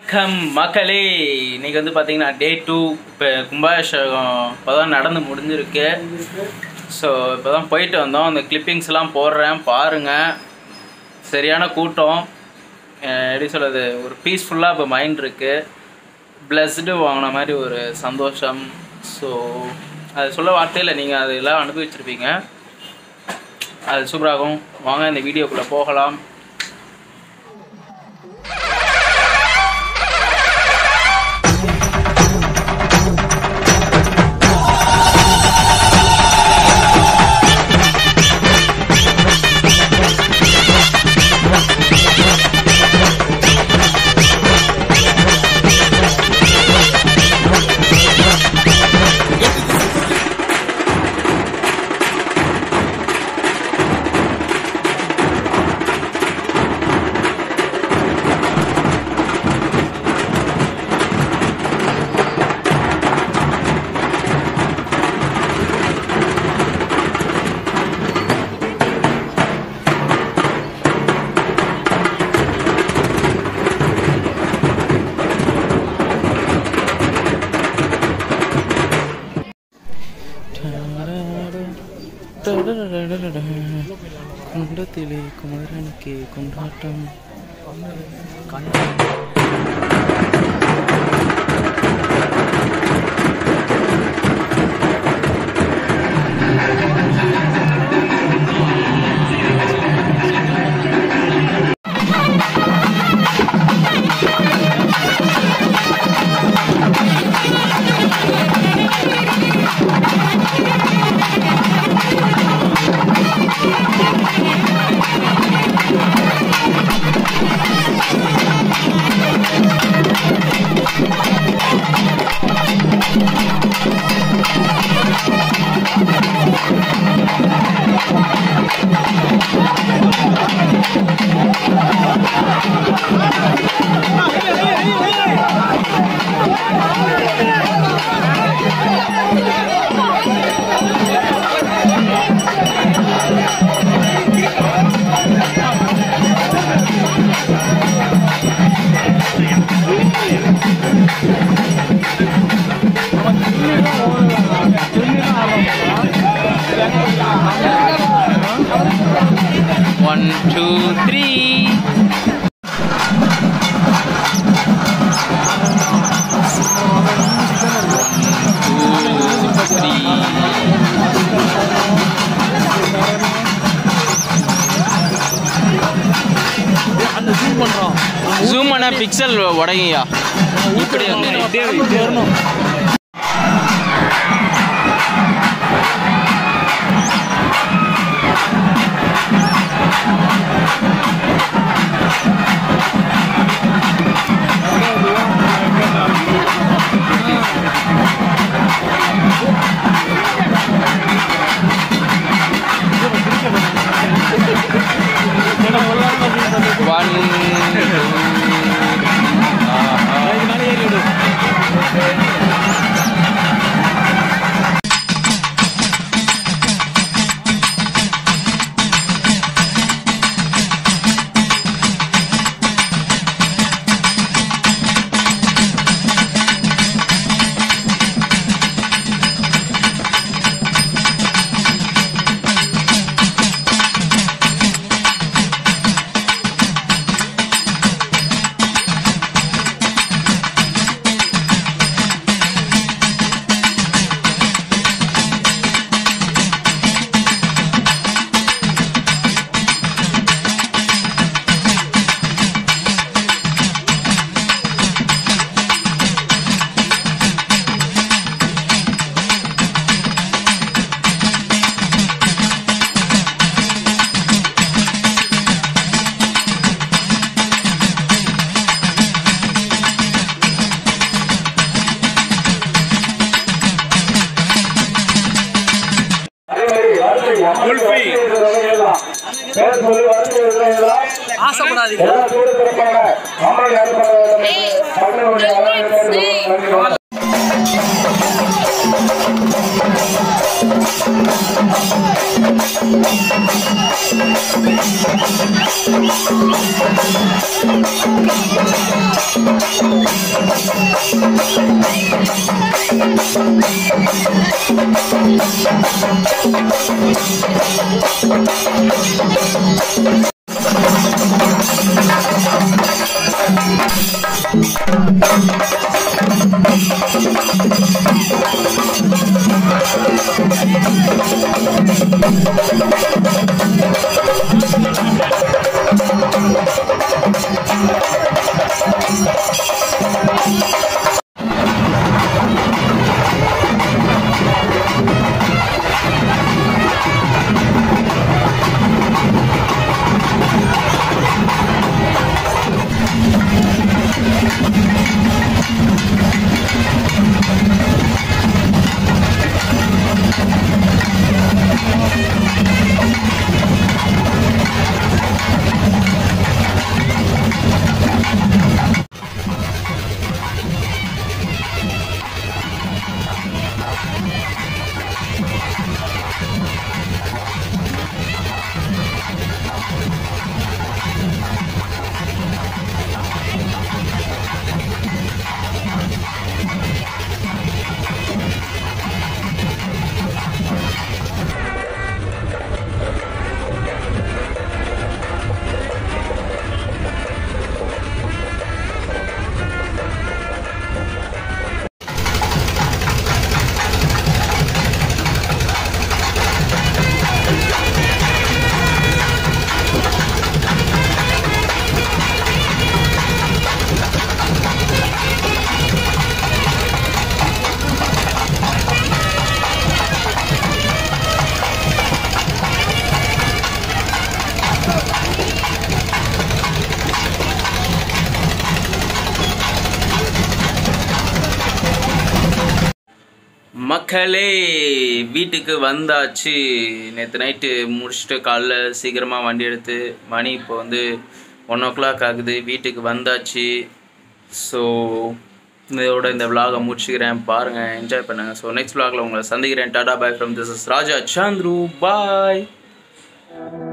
வணக்கம் மக்களே இன்னைக்கு வந்து பார்த்தீங்கன்னா டே டூ இப்போ கும்பாபிஷேகம் இப்போ தான் நடந்து முடிஞ்சிருக்கு ஸோ இப்போ தான் போயிட்டு வந்தோம் அந்த கிளிப்பிங்ஸ்லாம் போடுறேன் பாருங்கள் சரியான கூட்டம் அஹ் எப்படி சொல்கிறது ஒரு பீஸ்ஃபுல்லாக இப்போ மைண்ட் இருக்குது பிளஸ்டு வாங்கின மாதிரி ஒரு சந்தோஷம் ஸோ அது சொல்ல வார்த்தையில் நீங்கள் அதெல்லாம் அனுபவிச்சிருப்பீங்க அது சூப்பராகும் வாங்க இந்த வீடியோக்குள்ளே போகலாம் குண்டத்திலே குமரனுக்கு கொண்டாட்டம் one two three three zoom பண்ண பிக்சல் உடையா இப்படி வந்து இப்படியே வரணும் ஒன் ஆசைப்படாதீங்க Thank மக்களே வீட்டுக்கு வந்தாச்சு நேற்று நைட்டு முடிச்சுட்டு காலைல சீக்கிரமாக வண்டி எடுத்து மணி இப்போ வந்து ஒன் ஓ கிளாக் ஆகுது வீட்டுக்கு வந்தாச்சு ஸோ இதோட இந்த விலாகை முடிச்சுக்கிறேன் பாருங்கள் என்ஜாய் பண்ணுங்கள் ஸோ நெக்ஸ்ட் விலாகில் உங்களை சந்திக்கிறேன் tata bye from this is Raja Chandru bye